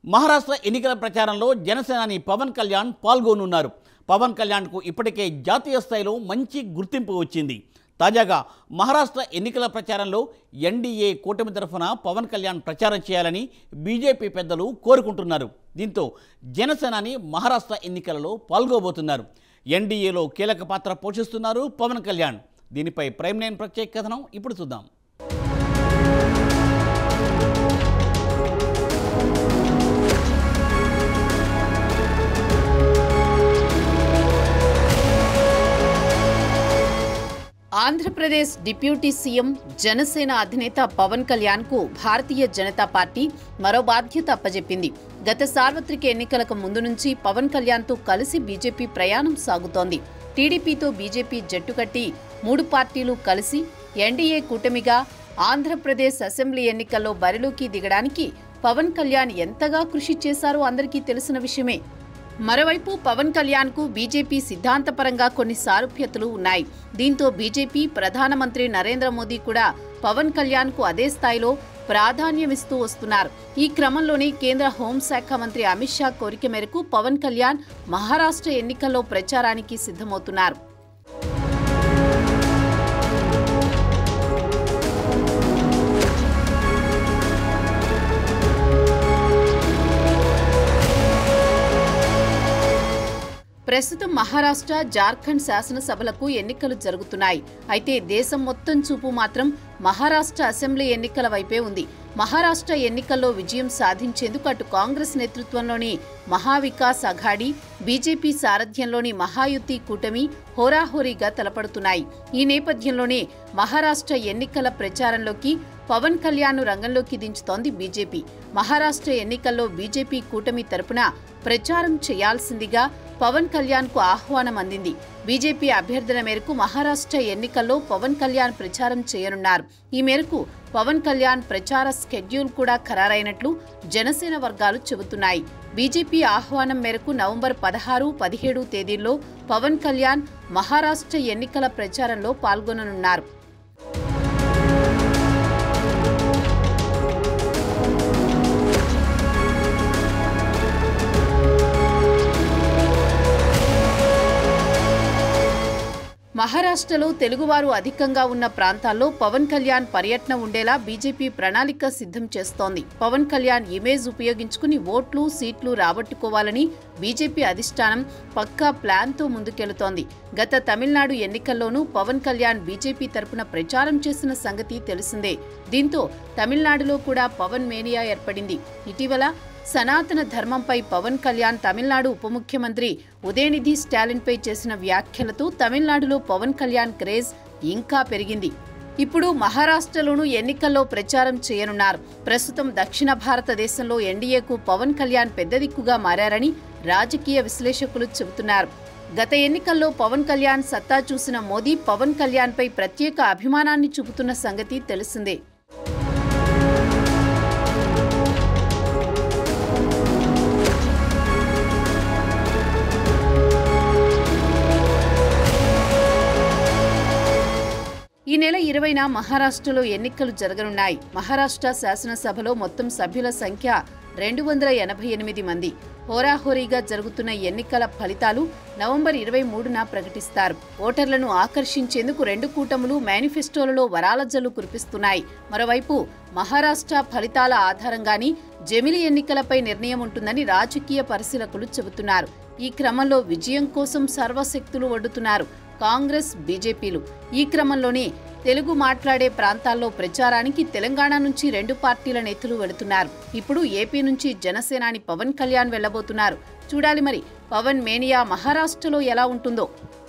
మహారాష్ట్ర ఎన్నికల ప్రచారంలో జనసేనాని పవన్ కళ్యాణ్ పాల్గొనున్నారు పవన్ కళ్యాణ్కు ఇప్పటికే జాతీయ స్థాయిలో మంచి గుర్తింపు వచ్చింది తాజాగా మహారాష్ట్ర ఎన్నికల ప్రచారంలో ఎన్డీఏ కూటమి తరఫున పవన్ కళ్యాణ్ ప్రచారం చేయాలని బీజేపీ పెద్దలు కోరుకుంటున్నారు దీంతో జనసేనాని మహారాష్ట్ర ఎన్నికలలో పాల్గొబోతున్నారు ఎన్డీఏలో కీలక పాత్ర పోషిస్తున్నారు పవన్ కళ్యాణ్ దీనిపై ప్రైమ్ నైన్ ప్రత్యేక కథనం ఇప్పుడు చూద్దాం ఆంధ్రప్రదేశ్ డిప్యూటీ సీఎం జనసేన అధినేత పవన్ కళ్యాణ్ కు భారతీయ జనతా పార్టీ మరో బాధ్యత అప్పజెప్పింది గత సార్వత్రిక ఎన్నికలకు ముందు నుంచి పవన్ కళ్యాణ్ తో కలిసి బీజేపీ ప్రయాణం సాగుతోంది టీడీపీతో బీజేపీ జట్టు కట్టి మూడు పార్టీలు కలిసి ఎన్డీఏ కూటమిగా ఆంధ్రప్రదేశ్ అసెంబ్లీ ఎన్నికల్లో బరిలోకి దిగడానికి పవన్ కళ్యాణ్ ఎంతగా కృషి చేశారో అందరికీ తెలిసిన విషయమే మరోవైపు పవన్ కళ్యాణ్ కు బీజేపీ సిద్ధాంతపరంగా కొన్ని సారూప్యతలు ఉన్నాయి దీంతో బీజేపీ ప్రధానమంత్రి నరేంద్ర మోదీ కూడా పవన్ కళ్యాణ్ కు అదే స్థాయిలో ప్రాధాన్యమిస్తూ వస్తున్నారు ఈ క్రమంలోనే కేంద్ర హోంశాఖ మంత్రి అమిత్ షా కోరిక మేరకు పవన్ కళ్యాణ్ మహారాష్ట్ర ఎన్నికల్లో ప్రచారానికి సిద్ధమవుతున్నారు ప్రస్తుతం మహారాష్ట్ర జార్ఖండ్ శాసనసభలకు ఎన్నికలు జరుగుతున్నాయి అయితే దేశం మొత్తం చూపు మాత్రం మహారాష్ట్ర అసెంబ్లీ ఎన్నికల వైపే ఉంది మహారాష్ట్ర ఎన్నికల్లో విజయం సాధించేందుకు అటు కాంగ్రెస్ నేతృత్వంలోని మహావికాస్ అఘాడీ బీజేపీ సారథ్యంలోని మహాయుతి కూటమి హోరాహోరీగా తలపడుతున్నాయి ఈ నేపథ్యంలోనే మహారాష్ట్ర ఎన్నికల ప్రచారంలోకి పవన్ కళ్యాణ్ రంగంలోకి దించుతోంది బీజేపీ మహారాష్ట్ర ఎన్నికల్లో బీజేపీ కూటమి తరపున ప్రచారం చేయాల్సిందిగా పవన్ కళ్యాణ్ కు ఆహ్వానం అందింది బీజేపీ అభ్యర్థన మేరకు మహారాష్ట్ర ఎన్నికల్లో పవన్ కళ్యాణ్ ప్రచారం చేయనున్నారు ఈ మేరకు పవన్ కళ్యాణ్ ప్రచార స్కెడ్యూల్ కూడా ఖరారైనట్లు జనసేన వర్గాలు చెబుతున్నాయి బీజేపీ ఆహ్వానం మేరకు నవంబర్ పదహారు పదిహేడు తేదీల్లో పవన్ కళ్యాణ్ మహారాష్ట్ర ఎన్నికల ప్రచారంలో పాల్గొననున్నారు మహారాష్ట్రలో తెలుగువారు అధికంగా ఉన్న ప్రాంతాల్లో పవన్ కళ్యాణ్ పర్యటన ఉండేలా బీజేపీ ప్రణాళిక సిద్ధం చేస్తోంది పవన్ కళ్యాణ్ ఇమేజ్ ఉపయోగించుకుని ఓట్లు సీట్లు రాబట్టుకోవాలని బీజేపీ అధిష్టానం పక్కా ప్లాన్తో ముందుకెళుతోంది గత తమిళనాడు ఎన్నికల్లోనూ పవన్ కళ్యాణ్ బీజేపీ తరపున ప్రచారం చేసిన సంగతి తెలిసిందే దీంతో తమిళనాడులో కూడా పవన్ మేనియా ఏర్పడింది ఇటీవల సనాతన ధర్మంపై పవన్ కళ్యాణ్ తమిళనాడు ఉప ముఖ్యమంత్రి ఉదయనిధి స్టాలిన్పై చేసిన వ్యాఖ్యలతో తమిళనాడులో పవన్ కళ్యాణ్ క్రేజ్ ఇంకా పెరిగింది ఇప్పుడు మహారాష్ట్రలోనూ ఎన్నికల్లో ప్రచారం చేయనున్నారు ప్రస్తుతం దక్షిణ భారతదేశంలో ఎన్డీఏకు పవన్ కళ్యాణ్ పెద్ద దిక్కుగా మారారని రాజకీయ విశ్లేషకులు చెబుతున్నారు గత ఎన్నికల్లో పవన్ కళ్యాణ్ సత్తా చూసిన మోదీ పవన్ కళ్యాణ్పై ప్రత్యేక అభిమానాన్ని చూపుతున్న సంగతి తెలిసిందే ఈ నెల ఇరవైన మహారాష్ట్రలో ఎన్నికలు జరగనున్నాయి మహారాష్ట్ర శాసనసభలో మొత్తం సభ్యుల సంఖ్య రెండు వందల ఎనభై ఎనిమిది మంది హోరాహోరీగా జరుగుతున్న ఎన్నికల ఫలితాలు నవంబర్ ఇరవై మూడున ప్రకటిస్తారు ఓటర్లను ఆకర్షించేందుకు రెండు కూటములు మేనిఫెస్టోలలో వరాల జల్లు కురిపిస్తున్నాయి మరోవైపు మహారాష్ట్ర ఫలితాల ఆధారంగానే జమిలి ఎన్నికలపై నిర్ణయం ఉంటుందని రాజకీయ పరిశీలకులు చెబుతున్నారు ఈ క్రమంలో విజయం కోసం సర్వశక్తులు ఒడ్డుతున్నారు కాంగ్రెస్ బీజేపీలు ఈ క్రమంలోనే తెలుగు మాట్లాడే ప్రాంతాల్లో ప్రచారానికి తెలంగాణ నుంచి రెండు పార్టీల నేతలు వెళుతున్నారు ఇప్పుడు ఏపీ నుంచి జనసేనాని పవన్ కళ్యాణ్ వెళ్లబోతున్నారు చూడాలి మరి పవన్ మేనియా మహారాష్ట్రలో ఎలా ఉంటుందో